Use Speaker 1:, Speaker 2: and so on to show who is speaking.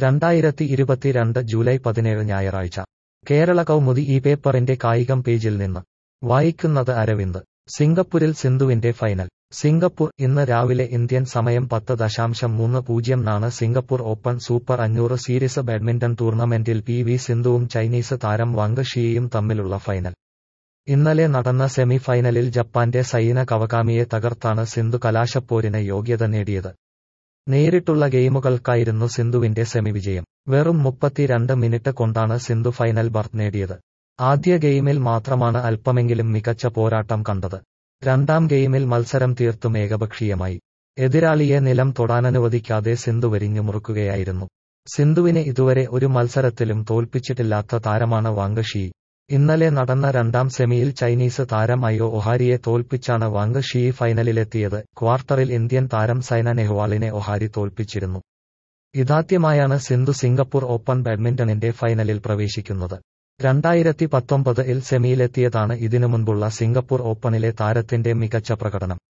Speaker 1: രണ്ടായിരത്തി ഇരുപത്തിരണ്ട് ജൂലൈ പതിനേഴ് ഞായറാഴ്ച കേരള കൗമുദി ഈ പേപ്പറിന്റെ കായികം പേജിൽ നിന്ന് വായിക്കുന്നത് അരവിന്ദ് സിംഗപ്പൂരിൽ സിന്ധുവിന്റെ ഫൈനൽ സിംഗപ്പൂർ ഇന്ന് രാവിലെ ഇന്ത്യൻ സമയം പത്ത് ദശാംശം മൂന്ന് പൂജ്യം നാണ് സിംഗപ്പൂർ ഓപ്പൺ സൂപ്പർ അഞ്ഞൂറ് സീരീസ് ബാഡ്മിന്റൺ ടൂർണമെന്റിൽ പി വി സിന്ധുവും ചൈനീസ് താരം വാങ് ഷിയും തമ്മിലുള്ള ഫൈനൽ ഇന്നലെ നടന്ന സെമി ഫൈനലിൽ ജപ്പാന്റെ സൈന കവകാമിയെ തകർത്താണ് സിന്ധു കലാശപ്പോരിന് യോഗ്യത നേടിയത് നേരിട്ടുള്ള ഗെയിമുകൾക്കായിരുന്നു സിന്ധുവിന്റെ സെമി വിജയം വെറും മുപ്പത്തിരണ്ട് മിനിറ്റ് കൊണ്ടാണ് സിന്ധു ഫൈനൽ ബർത്ത് നേടിയത് ആദ്യ ഗെയിമിൽ മാത്രമാണ് അല്പമെങ്കിലും മികച്ച പോരാട്ടം കണ്ടത് രണ്ടാം ഗെയിമിൽ മത്സരം തീർത്തും ഏകപക്ഷീയമായി എതിരാളിയെ നിലം തൊടാനനുവദിക്കാതെ സിന്ധു വരിഞ്ഞു മുറുക്കുകയായിരുന്നു സിന്ധുവിനെ ഇതുവരെ ഒരു മത്സരത്തിലും തോൽപ്പിച്ചിട്ടില്ലാത്ത താരമാണ് വാങ് ഷീ ഇന്നലെ നടന്ന രണ്ടാം സെമിയിൽ ചൈനീസ് താരം അയോ ഒഹാരിയെ തോൽപ്പിച്ചാണ് വാങ് ഷീ ഫൈനലിലെത്തിയത് ക്വാർട്ടറിൽ ഇന്ത്യൻ താരം സൈന നെഹ്വാളിനെ ഒഹാരി തോൽപ്പിച്ചിരുന്നു ഇതാദ്യമായാണ് സിന്ധു സിംഗപ്പൂർ ഓപ്പൺ ബാഡ്മിന്റണിന്റെ ഫൈനലിൽ പ്രവേശിക്കുന്നത് രണ്ടായിരത്തി പത്തൊമ്പതിൽ സെമിയിലെത്തിയതാണ് ഇതിനു മുൻപുള്ള സിംഗപ്പൂർ ഓപ്പണിലെ താരത്തിന്റെ മികച്ച പ്രകടനം